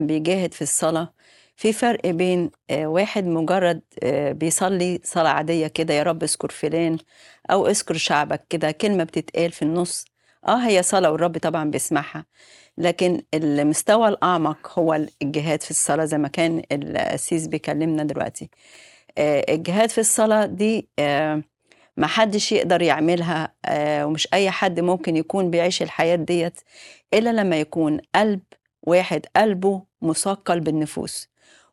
بيجاهد في الصلاة في فرق بين آه، واحد مجرد آه، بيصلي صلاة عادية كده يا رب اذكر فلان أو اذكر شعبك كده كلمة بتتقال في النص اه هي صلاة والرب طبعا بيسمعها لكن المستوى الأعمق هو الجهاد في الصلاة زي ما كان الأسيس بيكلمنا دلوقتي آه، الجهاد في الصلاة دي آه، ما حدش يقدر يعملها آه، ومش أي حد ممكن يكون بيعيش الحياة ديت إلا لما يكون قلب واحد قلبه مثقل بالنفوس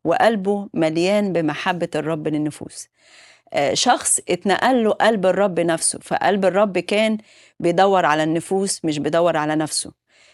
وقلبه مليان بمحبة الرب للنفوس آه، شخص اتنقل له قلب الرب نفسه فقلب الرب كان بيدور على النفوس مش بيدور على نفسه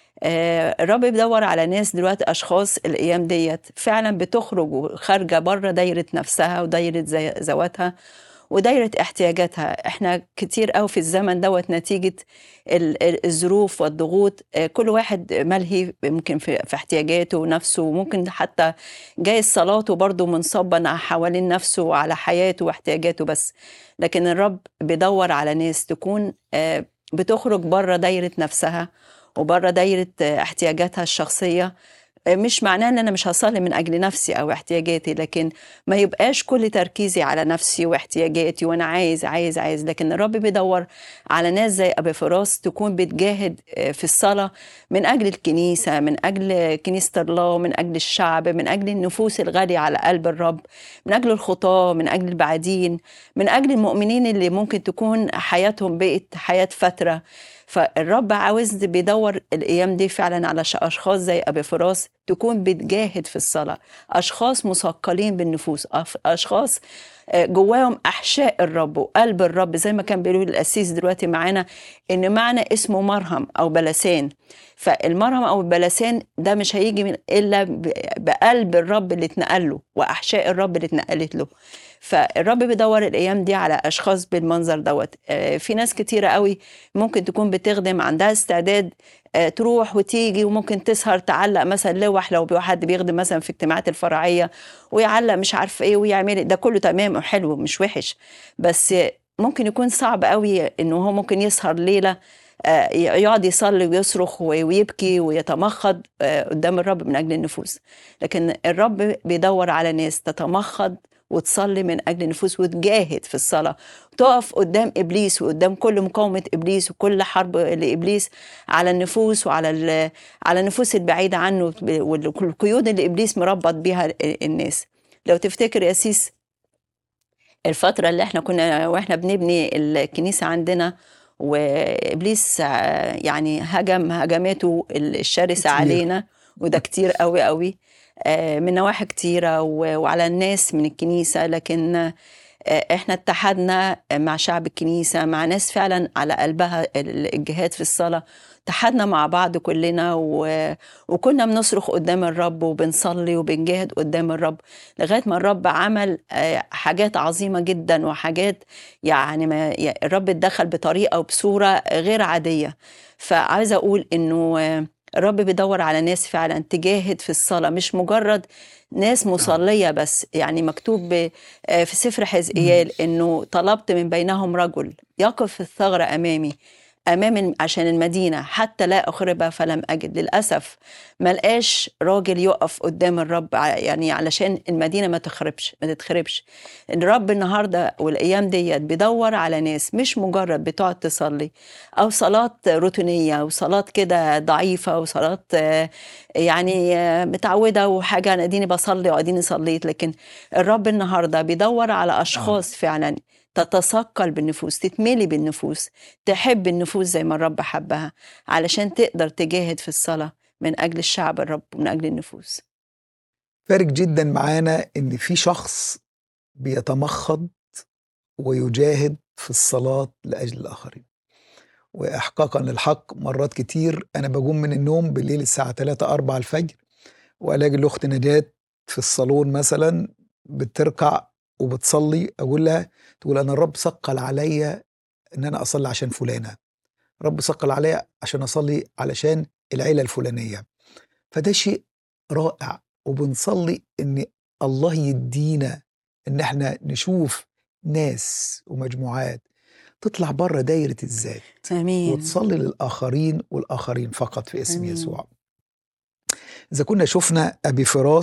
آه، الرب بيدور على ناس دلوقتي اشخاص الايام ديت فعلا بتخرج وخارجه بره دايره نفسها ودايره زي- ذواتها ودايره احتياجاتها احنا كتير قوي في الزمن دوت نتيجه ال- ال- الظروف والضغوط آه، كل واحد ملهي ممكن في, في احتياجاته ونفسه وممكن حتى جايز صلاته برضه منصبا حوالين نفسه وعلى حياته واحتياجاته بس لكن الرب بيدور على ناس تكون آه، بتخرج بره دايره نفسها وبره دايره آه، احتياجاتها الشخصيه آه، مش معناه ان انا مش هصلي من اجل نفسي او احتياجاتي لكن ما يبقاش كل تركيزي على نفسي واحتياجاتي وانا عايز عايز عايز لكن الرب بيدور على ناس زي ابي فراس تكون بتجاهد آه، في الصلاه من اجل الكنيسه من اجل كنيسه الله من اجل الشعب من اجل النفوس الغاليه على قلب الرب من اجل الخطاه من اجل البعدين من اجل المؤمنين اللي ممكن تكون حياتهم بقت حياه فتره فالرب عاوز بيدور الايام دي فعلا على ش- اشخاص زي ابي فراس تكون بتجاهد في الصلاه اشخاص مثقلين بالنفوس أف- اشخاص آه، جواهم احشاء الرب وقلب الرب زي ما كان بيقول القسيس دلوقتي معانا ان معنى اسمه مرهم او بلسان فالمرهم او البلسان ده مش هيجي من الا ب- بقلب الرب اللي اتنقل له واحشاء الرب اللي اتنقلت له فالرب بيدور الايام دي على اشخاص بالمنظر دوت آه، في ناس كتيره قوي ممكن تكون بتخدم عندها استعداد آه، تروح وتيجي وممكن تسهر تعلق مثلا لوح لو بي- حد بيخدم مثلا في اجتماعات الفرعيه ويعلق مش عارف ايه ويعمل ده كله تمام وحلو مش وحش بس آه، ممكن يكون صعب قوي انه هو ممكن يسهر ليله آه، يقعد يصلي ويصرخ ويبكي ويتمخض آه، قدام الرب من اجل النفوس لكن الرب بيدور على ناس تتمخض وتصلي من اجل النفوس وتجاهد في الصلاه وتقف قدام ابليس وقدام كل مقاومه ابليس وكل حرب لابليس على النفوس وعلى ال- على النفوس البعيده عنه والقيود اللي ابليس مربط بيها الناس لو تفتكر يا سيس الفترة اللي احنا كنا واحنا بنبني الكنيسة عندنا وابليس آه، يعني هجم هجماته الشرسة كتير. علينا وده كتير قوي قوي آه، من نواحي كتيرة و- وعلى الناس من الكنيسة لكن آه، احنا اتحدنا مع شعب الكنيسة مع ناس فعلا على قلبها الجهاد في الصلاة اتحدنا مع بعض كلنا و... وكنا بنصرخ قدام الرب وبنصلي وبنجاهد قدام الرب لغاية ما الرب عمل آه، حاجات عظيمة جدا وحاجات يعني ما يعني الرب اتدخل بطريقة وبصورة غير عادية فعايزة أقول إنه آه، الرب بيدور على ناس فعلا تجاهد في الصلاة مش مجرد ناس مصلية بس يعني مكتوب ب- آه، في سفر حزقيال إنه طلبت من بينهم رجل يقف في الثغرة أمامي امام الم- عشان المدينه حتى لا اخربها فلم اجد للاسف ما لقاش راجل يقف قدام الرب ع- يعني علشان المدينه ما تخربش ما تتخربش الرب النهارده والايام ديت بيدور على ناس مش مجرد بتقعد تصلي او صلاه روتينيه وصلاه كده ضعيفه وصلاه آه، يعني آه، متعوده وحاجه انا اديني بصلي واديني صليت لكن الرب النهارده بيدور على اشخاص فعلا تتثقل بالنفوس تتملي بالنفوس تحب النفوس زي ما الرب حبها علشان تقدر تجاهد في الصلاة من أجل الشعب الرب ومن أجل النفوس فارق جدا معانا ان في شخص بيتمخض ويجاهد في الصلاة لأجل الآخرين وإحقاقا للحق مرات كتير أنا بقوم من النوم بالليل الساعة 3 4 الفجر وألاقي الأخت نجاة في الصالون مثلا بتركع وبتصلي أقول لها تقول أنا الرب ثقل عليا إن أنا أصلي عشان فلانة رب ثقل عليا عشان أصلي علشان العيلة الفلانية فده شيء رائع وبنصلي ان الله يدينا ان احنا نشوف ناس ومجموعات تطلع بره دايره الذات آمين وتصلي للاخرين والاخرين فقط في اسم آمين. يسوع إذا كنا شفنا أبي فراس